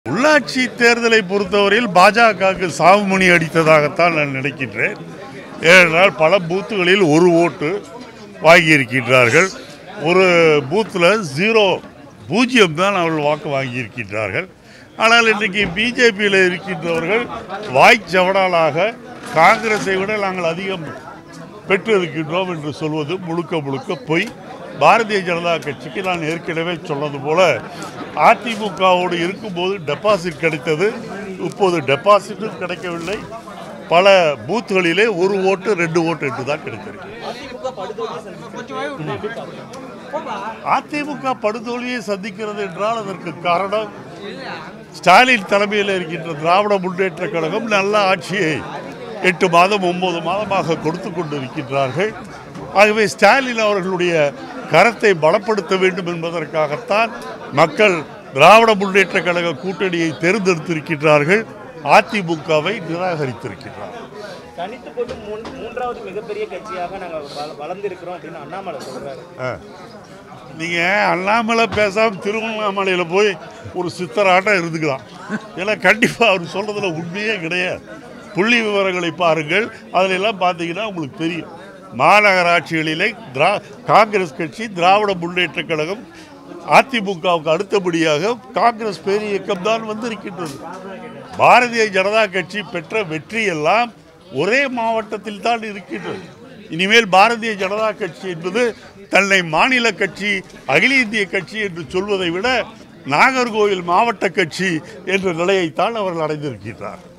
உள்ளாட்சி தேர்தலை பொறுத்தவரையில் பாஜகவுக்கு சாவுமணி அடித்ததாகத்தான் நான் நினைக்கின்றேன் ஏனென்றால் பல பூத்துகளில் ஒரு ஓட்டு வாங்கியிருக்கின்றார்கள் ஒரு பூத்தில் ஜீரோ பூஜ்ஜியம் தான் அவர்கள் வாக்கு வாங்கியிருக்கின்றார்கள் ஆனால் இன்றைக்கு பிஜேபியில் இருக்கின்றவர்கள் வாய்ச்சவடாலாக காங்கிரஸை விட நாங்கள் அதிகம் பெற்றிருக்கின்றோம் என்று சொல்வது முழுக்க முழுக்க பொய் பாரதிய ஜனதா கட்சிக்கு நான் ஏற்கனவே சொன்னது போல அதிமுகவோடு இருக்கும்போது டெபாசிட் கிடைத்தது இப்போது டெபாசிட்டும் கிடைக்கவில்லை பல பூத்துகளிலே ஒரு ஓட்டு ரெண்டு ஓட்டு என்று தான் கிடைத்திருக்கு அதிமுக படுதோல்வியை சந்திக்கிறது என்றால் அதற்கு காரணம் ஸ்டாலின் தலைமையில் இருக்கின்ற திராவிட முன்னேற்ற கழகம் நல்ல ஆட்சியை எட்டு மாதம் ஒன்பது மாதமாக கொடுத்து கொண்டிருக்கின்றார்கள் ஆகவே ஸ்டாலின் அவர்களுடைய கரத்தை பலப்படுத்த வேண்டும் என்பதற்காகத்தான் மக்கள் திராவிட முன்னேற்ற கழக கூட்டணியை தேர்ந்தெடுத்திருக்கின்றார்கள் அதிமுகவை நிராகரித்திருக்கின்றார்கள் தனித்து போட்டு மூன்- மூன்றாவது மிகப்பெரிய கட்சியாக நாங்கள் வள- வளர்ந்திருக்கிறோம் அப்படின்னு அண்ணாமலை சொல்றாரு நீங்கள் அண்ணாமலை பேசாமல் திருவண்ணாமலையில் போய் ஒரு சித்தராட்டம் இருந்துக்கலாம் ஏன்னா கண்டிப்பாக அவர் சொல்கிறதுல உண்மையே கிடையாது புள்ளி விவரங்களை பாருங்கள் அதில் எல்லாம் பார்த்தீங்கன்னா உங்களுக்கு தெரியும் மாநகராட்சிகளிலே திரா காங்கிரஸ் கட்சி திராவிட முன்னேற்ற கழகம் அதிமுகவுக்கு அடுத்தபடியாக காங்கிரஸ் பேரியக்கம் தான் வந்திருக்கின்றது பாரதிய ஜனதா கட்சி பெற்ற வெற்றியெல்லாம் ஒரே மாவட்டத்தில் தான் இருக்கின்றது இனிமேல் பாரதிய ஜனதா கட்சி என்பது தன்னை மாநில கட்சி அகில இந்திய கட்சி என்று சொல்வதை விட நாகர்கோவில் மாவட்ட கட்சி என்ற நிலையைத்தான் அவர்கள் அடைந்திருக்கின்றார்